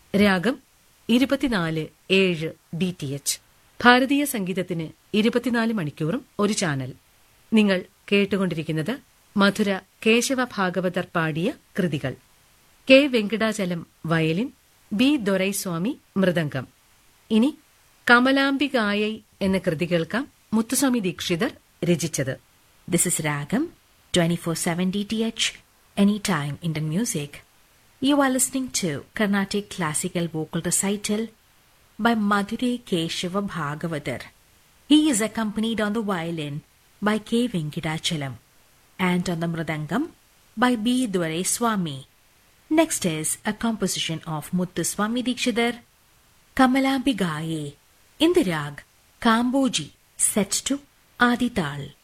രാഗം ഇരുപത്തിനാല് ഏഴ് ഡി ടി എച്ച് ഭാരതീയ സംഗീതത്തിന് ഇരുപത്തിനാല് മണിക്കൂറും ഒരു ചാനൽ നിങ്ങൾ കേട്ടുകൊണ്ടിരിക്കുന്നത് മധുര കേശവ ഭാഗവതർ പാടിയ കൃതികൾ K Venkatachalam violin B Doraiswamy mridangam ഇനി കമലാംബികായൈ എന്ന കൃതി കേൾക്കാം മുത്തുസ്വാമി ദീക്ഷിതർ രചിച്ചത് This is Ragam 24/7 DTH Anytime Indian Music. You are listening to Carnatic Classical Vocal Recital by Madhuri Keshava Bhagavatar. He is accompanied on the violin by K. Venkadachalam and on the mridangam by B. Dware Swami. Next is a composition of Muthuswami Dikshidhar, Kamalambigaye, in the rag Kamboji, set to Adital.